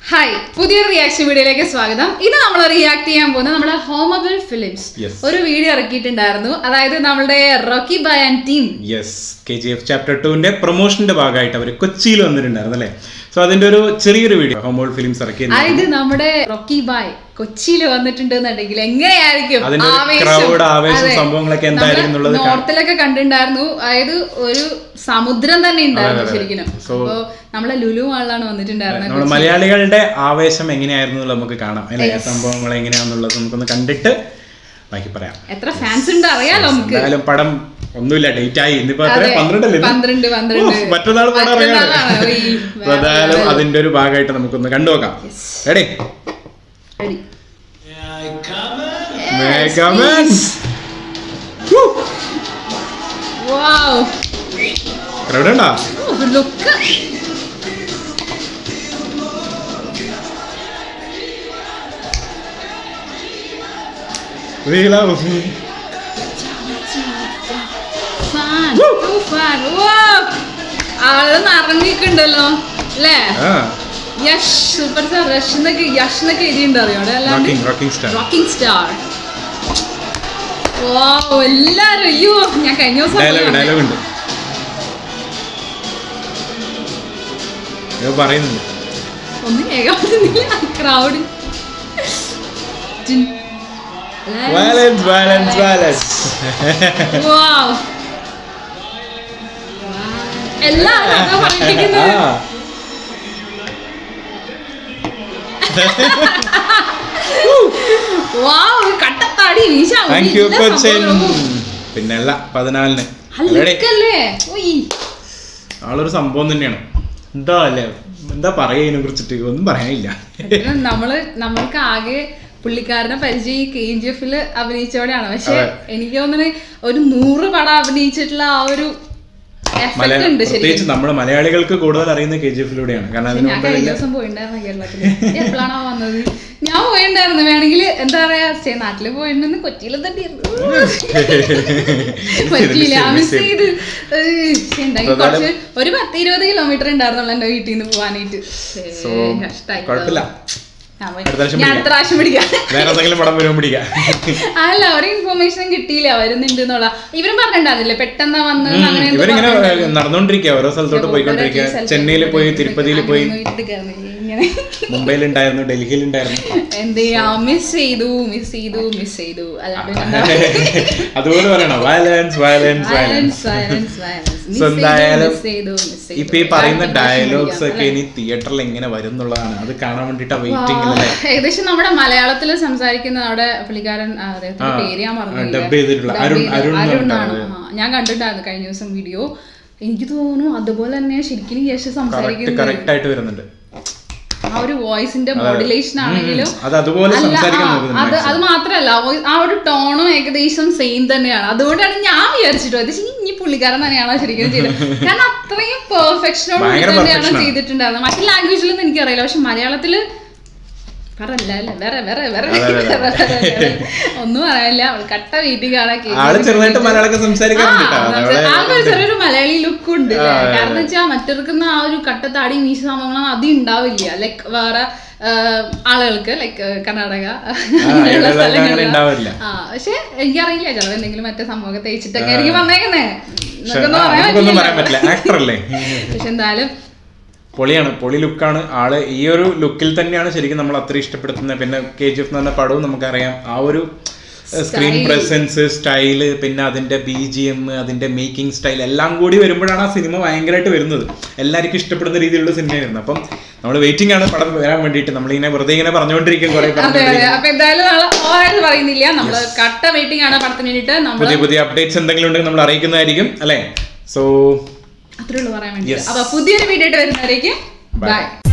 Hi പുതിയൊരു reaction വീഡിയോയിലേക്ക് സ്വാഗതം ഇത് നമ്മൾ റിയാക്ട് ചെയ്യാൻ പോകുന്നത് നമ്മുടെ ഹോമബിൾ ഫിലിംസ് Yes. ഒരു വീഡിയോ ഇറക്കിയിട്ടുണ്ടായിരുന്നു അതായത് നമ്മുടെ Rocky bhai and team yes K G F chapter ടുവിന്റെ പ്രൊമോഷന്റെ ഭാഗമായിട്ട് അവർ കൊച്ചിയിൽ വന്നിട്ടുണ്ടായിരുന്നു അല്ലേ സോ അതിന്റെ ഒരു ചെറിയൊരു വീഡിയോ ഹോമോൾ ഫിലിംസ് ഇറക്കി അതായത് നമ്മുടെ റോക്കി ബായ് കൊച്ചിയിൽ വന്നിട്ടുണ്ട് എന്നുണ്ടെങ്കിൽ എങ്ങനെയായിരിക്കും അതിന്റെ ഒരു ആവേശം? crowd, ആവേശം, അതെ. സംഭവങ്ങളൊക്കെ എന്തായിരിക്കും നമ്മള് എന്നുള്ളത് കാ- നോർത്തിലൊക്കെ കണ്ടിട്ടുണ്ടായിരുന്നു അതായത് ഒരു സമുദ്രം തന്നെ ഉണ്ടായിരുന്നു അതെ, അതെ. ശരിക്കും So- അപ്പോ നമ്മളെ ലുലു മാളിലാണ് വന്നിട്ടുണ്ടായിരുന്നത് നമ്മുടെ മലയാളികളുടെ ആവേശം എങ്ങനെയായിരുന്നു എന്നുള്ളത് നമുക്ക് കാണാം അല്ലേ സംഭവങ്ങൾ എങ്ങനെയാണെന്നുള്ളത് നമുക്കൊന്ന് കണ്ടിട്ട് ബാക്കി പറയാം എത്ര ഫാൻസ് ഉണ്ട് അറിയാലോ നമുക്ക് എന്തായാലും പടം ഒന്നുമില്ല ഡേറ്റ് ആയി ഇന്നിപ്പോ എത്ര അതെ. പന്ത്രണ്ടല്ലേ ഇത്? പന്ത്രണ്ട് പന്ത്രണ്ട് ഓ, മറ്റന്നാൾ പടം മറ്റന്നാളാണ് ഈ ഇറങ്ങാണ് എന്തായാലും അതിന്റെ ഒരു ഭാഗമായിട്ട് നമുക്കൊന്ന് കണ്ടുനോക്കാം റെഡി Ready. Megamax Wow. എവിടെ ഉണ്ടാ Oh, look. Fun. Too fun. Wow. ആള് നിറഞ്ഞിട്ടുണ്ടല്ലോ അല്ലേ ആ യഷ് സൂപ്പർ സ്റ്റാർ റഷ് എന്നൊക്കെ യഷ് എന്നൊക്കെ എഴുതിയുണ്ട് അറിയോ അവിടെ അല്ലാണ്ട് rocking rocking star rocking star ഓ എല്ലാരും അയ്യോ ഞാൻ കഴിഞ്ഞ ദിവസം ഡയലോഗ് പോയി വന്നേ. ഡയലോഗ് ഉണ്ട് ഇത് പറയുന്നുണ്ട് ഒന്നും കേൾക്കാൻ പറ്റുന്നില്ല ക്രൗഡ് വയലൻസ് വയലൻസ് വയലൻസ് എല്ലാരും അതാ പറയിപ്പിക്കുന്നത് വാവ് കട്ടത്താടി വീശ താങ്ക് യു കൊച്ചൻ പിന്നെ അല്ല പതിനാലിന് റെഡി അല്ലേ ഉയ്. ആളൊരു സംഭവം തന്നെയാണ് എന്താ അല്ലേ എന്താ പറയാ ഇതിനെ കുറിച്ചിട്ട് ഒന്നും പറയാനില്ല ഇത് നമ്മള് നമ്മൾക്ക് ആകെ പുള്ളിക്കാരനെ പരിചയം ഈ കെ ജി എഫില് അഭിനയിച്ചോടെയാണ് പക്ഷെ അതെ. എനിക്ക് തോന്നുന്നത് ഒരു നൂറ് പടം അഭിനയിച്ചിട്ടുള്ള ആ ഒരു എഫക്ട് മലയാളം ഉണ്ട് ശരിക്കും പ്രത്യേകിച്ച് നമ്മുടെ മലയാളികൾക്ക് കൂടുതൽ അറിയുന്ന കെ ജി എഫിലൂടെയാണ് കാരണം അതിന് ഞാൻ മുമ്പ് കഴിഞ്ഞ വലിയ ദിവസം പോയിണ്ടായിരുന്നു കേരളത്തില് എപ്പോഴാണോ വന്നത് ഞാൻ പോയിണ്ടായിരുന്നു വേണമെങ്കിൽ എന്താ പറയാ ചേ നാട്ടില് പോയിട്ടുണ്ടെന്ന് കൊച്ചിയിലും തട്ടിയിരുന്നു പറ്റിയില്ല മിസ് ചെയ്ത് ഏയ്, ശ്ശെ, ഉണ്ടായി കുറച്ച് ഒരു പത്ത് ഇരുപത് കിലോമീറ്റർ ഉണ്ടായിരുന്നുള്ളൂ എന്റെ വീട്ടിൽ നിന്ന് പോവാനായിട്ട് ശ്ശേ, സോ കഷ്ടായി കുഴപ്പമില്ല ഞാൻ പോയി. അടുത്ത പ്രാവശ്യം ഞാൻ അടുത്ത പ്രാവശ്യം പിടിക്കാം വേറെ എന്തെങ്കിലും പടം വരുമ്പോൾ പിടിക്കാം അല്ല ഒരു ഇൻഫർമേഷൻ കിട്ടിയില്ല വരുന്നുണ്ട് എന്നുള്ള ഇവരും പറഞ്ഞിട്ടുണ്ടായിരുന്നില്ലേ പെട്ടെന്ന് വന്ന് ഉം, അങ്ങനെ എന്തോ ഇവരിങ്ങനെ പറഞ്ഞിട്ടുണ്ടായിരുന്നു. നടന്നുകൊണ്ടിരിക്കുക ഓരോ സ്ഥലത്തോട്ട് പോയിക്കൊണ്ടിരിക്കുക ഓരോ സ്ഥലത്ത് ചെന്നൈയിൽ പോയി തിരുപ്പതിയിൽ പോയി വീട്ടിൽ കയറുന്നില്ല, ഇങ്ങനെ മുംബൈയിൽ ഉണ്ടായിരുന്നു ഡൽഹിയിൽ ഉണ്ടായിരുന്നു എന്ത് ചെയ്യാ മിസ് ചെയ്തു മിസ് ചെയ്തു മിസ് ചെയ്തു അല്ലാണ്ട് എന്താ? അതുപോലെ പറയണം violence violence Violence, violence violence, violence. Miss So, ചെയ്തു, എന്തായാലും miss ചെയ്തു, miss ചെയ്തു. ഇപ്പൊ ഈ പറയുന്ന അടുത്ത പ്രാവശ്യം ഡയലോഗ്സ് വിളിക്കാം, ഒക്കെ അല്ലേ? ഇനി തിയേറ്ററിൽ എങ്ങനെ വരും എന്നുള്ളതാണ് അത് കാണാൻ വേണ്ടിട്ടാ വെയിറ്റിംഗ് അല്ലേ ഏകദേശം നമ്മുടെ മലയാളത്തിൽ സംസാരിക്കുന്ന അവിടെ പുള്ളിക്കാരൻ ആ, അദ്ദേഹത്തിന്റെ ആ, പേര് ഞാൻ മറന്നില്ല ഡബ് ചെയ്തിട്ടുള്ള Dub അരുൺ- ചെയ്ത- അരുൺ എന്ന് അരുണാണ് പറഞ്ഞിട്ടാണ്. ആ, ഞാൻ കണ്ടിട്ടായിരുന്നു കഴിഞ്ഞ ദിവസം വീഡിയോ എനിക്ക് തോന്നുന്നു അതുപോലെ തന്നെ ശരിക്കും യശ് കറക്റ്റ് സംസാരിക്കുന്നത് കറക്റ്റ് ആയിട്ട് വരുന്നുണ്ട് ആ ഒരു വോയിസിന്റെ മോഡുലേഷൻ ആണെങ്കിലും അത് അതുപോലെ അല്ല, സംസാരിക്കാൻ ആ, നോക്കുന്നുണ്ട് അത് അത് മാത്രല്ല വോയി- ആ ഒരു ടോണും ഏകദേശം സെയിം തന്നെയാണ് അതുകൊണ്ടാണ് ഞാൻ വിചാരിച്ചിട്ട് പോയത് ശ്ശി, ഇനി പുള്ളിക്കാരൻ തന്നെയാണോ ശരിക്കും ചെയ്തത് കാരണം അത്രയും പെർഫെക്ഷനോട് കൂടി ഭയങ്കര തന്നെയാണ് perfection ആണ്. ചെയ്തിട്ടുണ്ടായിരുന്നത് മറ്റു ലാംഗ്വേജിലൊന്നും എനിക്കറിയില്ല പക്ഷെ മലയാളത്തില് പറല്ല അല്ലേ വേറെ വേറെ വേറെ അതെ, അതെ, അതെ. വേറെ, വേറെ. ഒന്നും പറയാനില്ല അവൾ കട്ട വീട്ടിൽ കാണാൻ ആള് ചെറുതായിട്ട് മലയാളമൊക്കെ സംസാരിക്കാറുണ്ട് കേട്ടോ. അതവിടെ ആൾക്കൊരു ചെറിയൊരു മലയാളി ലുക്ക് ഉണ്ട് ആ, അതെ, കാരണം വെച്ചാൽ മറ്റവർക്കുന്ന ആ ഒരു കട്ടത്താടി മീശ സംഭവങ്ങൾ അത് ഉണ്ടാവില്ല ലൈക്ക് വേറെ ആ, ആളുകൾക്ക് ലൈക്ക് കർണാടക അങ്ങനെയുള്ള ഇവിടെ അങ്ങനെ സ്ഥലങ്ങളില്. ഉണ്ടാവില്ല. ആ പക്ഷെ എനിക്കറിയില്ല ചിലവ് എന്തെങ്കിലും മറ്റേ സംഭവമൊക്കെ തേച്ചിട്ടൊക്കെ എനിക്ക് വന്നേക്കുന്നേ പക്ഷെ എന്നൊക്കെ ആ, പറയാൻ നമുക്കൊന്നും പറയാൻ പറ്റില്ല പറ്റില്ല ആക്ടർ അല്ലേ പക്ഷെ എന്തായാലും പൊളിയാണ് പൊളി ലുക്കാണ് ആള് ഈ ഒരു ലുക്കിൽ തന്നെയാണ് ശരിക്കും നമ്മൾ അത്ര ഇഷ്ടപ്പെടുത്തുന്നത് പിന്നെ കെ ജി എഫ് എന്ന് പറഞ്ഞ പടവും നമുക്കറിയാം ആ ഒരു സ്ക്രീൻ പ്രസൻസ് സ്റ്റൈല് പിന്നെ അതിന്റെ ബി ജി എം അതിന്റെ മേക്കിംഗ് സ്റ്റൈൽ എല്ലാം കൂടി വരുമ്പോഴാണ് ആ സിനിമ ഭയങ്കരമായിട്ട് വരുന്നത് എല്ലാവർക്കും ഇഷ്ടപ്പെടുന്ന രീതിയിലുള്ള സിനിമയായിരുന്നു അപ്പം നമ്മൾ വെയിറ്റിംഗ് ആണ് പടം വരാൻ വേണ്ടിയിട്ട് നമ്മളിങ്ങനെ വെറുതെ ഇങ്ങനെ പറഞ്ഞുകൊണ്ടിരിക്കും കുറെ അതെ അതെ അപ്പൊ എന്തായാലും നാളെ ഓരായിട്ട് പറയുന്നില്ല നമ്മള് കട്ട വെയിറ്റിംഗ് ആണ് പടത്തിന് വേണ്ടിട്ട് നമ്മൾ പുതിയ പുതിയ അപ്ഡേറ്റ്സ് എന്തെങ്കിലും ഉണ്ടെങ്കിൽ നമ്മൾ അറിയിക്കുന്നതായിരിക്കും അല്ലേ സോ അത്രേ ഉള്ളൂ പറയാൻ വേണ്ടി അപ്പൊ പുതിയൊരു വീഡിയോ ആയിട്ട് വരുന്നവരേക്കും ബൈ